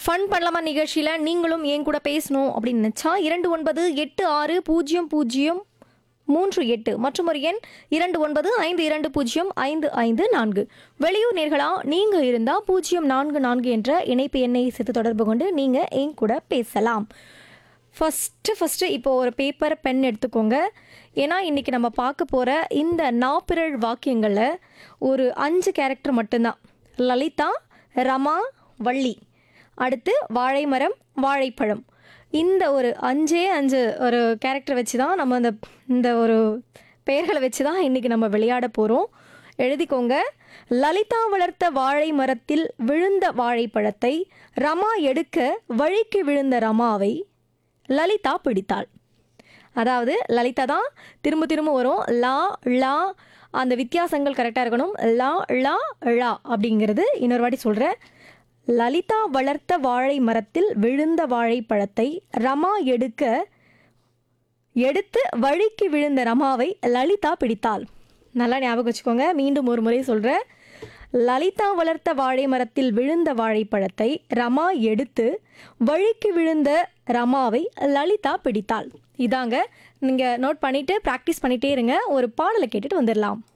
fun பண்ணலாமா நிகழ்ச்சியில் நீங்களும் என் கூட பேசணும் அப்படின்னு நினச்சா இரண்டு ஒன்பது எட்டு ஆறு பூஜ்ஜியம் பூஜ்ஜியம் மூன்று எட்டு மற்றும் ஒரு எண் இரண்டு ஒன்பது ஐந்து இரண்டு பூஜ்ஜியம் ஐந்து ஐந்து நான்கு வெளியூர் நேர்களா நீங்கள் இருந்தால் பூஜ்ஜியம் நான்கு நான்கு என்ற இணைப்பு எண்ணை சேர்த்து தொடர்பு கொண்டு நீங்கள் என் கூட பேசலாம் ஃபஸ்ட்டு ஃபஸ்ட்டு இப்போ ஒரு பேப்பர் பென் எடுத்துக்கோங்க ஏன்னா இன்றைக்கி நம்ம பார்க்க போகிற இந்த நாப்பிரள் வாக்கியங்களில் ஒரு அஞ்சு கேரக்டர் மட்டும்தான் லலிதா ரமா வள்ளி அடுத்து வாழைமரம் வாழைப்பழம் இந்த ஒரு அஞ்சே அஞ்சு ஒரு கேரக்டர் வச்சு தான் நம்ம அந்த இந்த ஒரு பெயர்களை வச்சு தான் இன்றைக்கி நம்ம விளையாட போகிறோம் எழுதிக்கோங்க லலிதா வளர்த்த வாழை மரத்தில் விழுந்த வாழைப்பழத்தை ரமா எடுக்க வழிக்கு விழுந்த ரமாவை லலிதா பிடித்தாள் அதாவது லலிதா தான் திரும்ப திரும்ப வரும் லா லா அந்த வித்தியாசங்கள் கரெக்டாக இருக்கணும் லா லா ழா அப்படிங்கிறது இன்னொரு வாட்டி சொல்கிறேன் லலிதா வளர்த்த வாழை மரத்தில் விழுந்த வாழைப்பழத்தை ரமா எடுக்க எடுத்து வழிக்கு விழுந்த ரமாவை லலிதா பிடித்தாள் நல்லா ஞாபகம் வச்சுக்கோங்க மீண்டும் ஒரு முறை சொல்கிறேன் லலிதா வளர்த்த வாழை மரத்தில் விழுந்த வாழைப்பழத்தை ரமா எடுத்து வழிக்கு விழுந்த ரமாவை லலிதா பிடித்தாள் இதாங்க நீங்கள் நோட் பண்ணிவிட்டு ப்ராக்டிஸ் பண்ணிகிட்டே இருங்க ஒரு பாடலை கேட்டுட்டு வந்துடலாம்